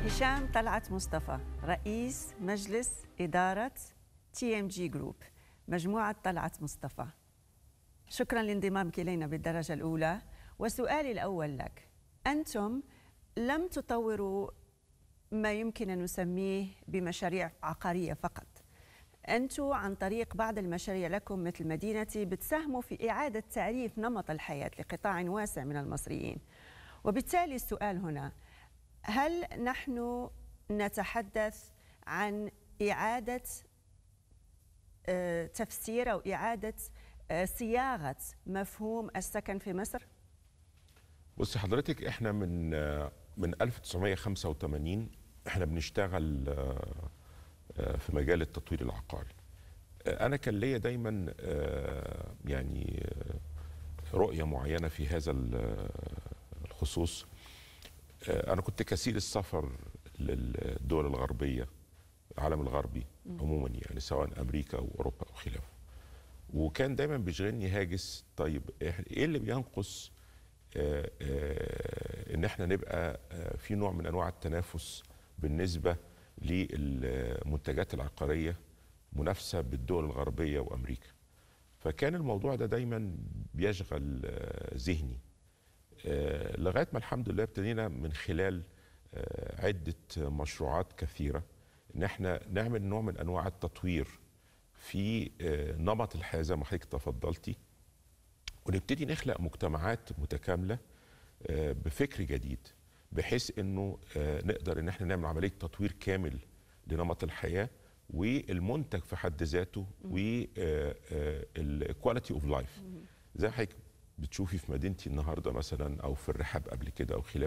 هشام طلعت مصطفى رئيس مجلس إدارة تي ام جي جروب مجموعة طلعت مصطفى شكرا لانضمامك إلينا بالدرجة الأولى وسؤالي الأول لك أنتم لم تطوروا ما يمكن أن نسميه بمشاريع عقارية فقط أنتم عن طريق بعض المشاريع لكم مثل مدينتي بتساهموا في إعادة تعريف نمط الحياة لقطاع واسع من المصريين وبالتالي السؤال هنا هل نحن نتحدث عن إعادة آه، تفسير أو إعادة آه، صياغة مفهوم السكن في مصر؟ بصي حضرتك احنا من آه، من 1985 احنا بنشتغل آه، آه، في مجال التطوير العقاري آه، انا كان ليا دايما آه، يعني آه، رؤيه معينه في هذا ال- آه، الخصوص آه، انا كنت كثير السفر للدول الغربيه العالم الغربي عموما يعني سواء امريكا واوروبا او خلافه وكان دايما بيشغلني هاجس طيب إح- ايه اللي بينقص آه، آه، ان احنا نبقى آه، في نوع من انواع التنافس بالنسبه للمنتجات العقاريه منافسه بالدول الغربيه وامريكا فكان الموضوع ده دايما بيشغل آه، ذهني آه، لغايه ما الحمد لله ابتدينا من خلال آه، عده مشروعات كثيره ان احنا نعمل نوع من انواع التطوير في آه، نمط الحياه زي ما حضرتك تفضلتي ونبتدي نخلق مجتمعات متكامله آه، بفكر جديد بحيث انه آه، نقدر ان احنا نعمل عمليه تطوير كامل لنمط الحياه والمنتج في حد ذاته والكواليتي اوف لايف زي حضرتك بتشوفي في مدينتي النهارده مثلا او في الرحاب قبل كده او خلافه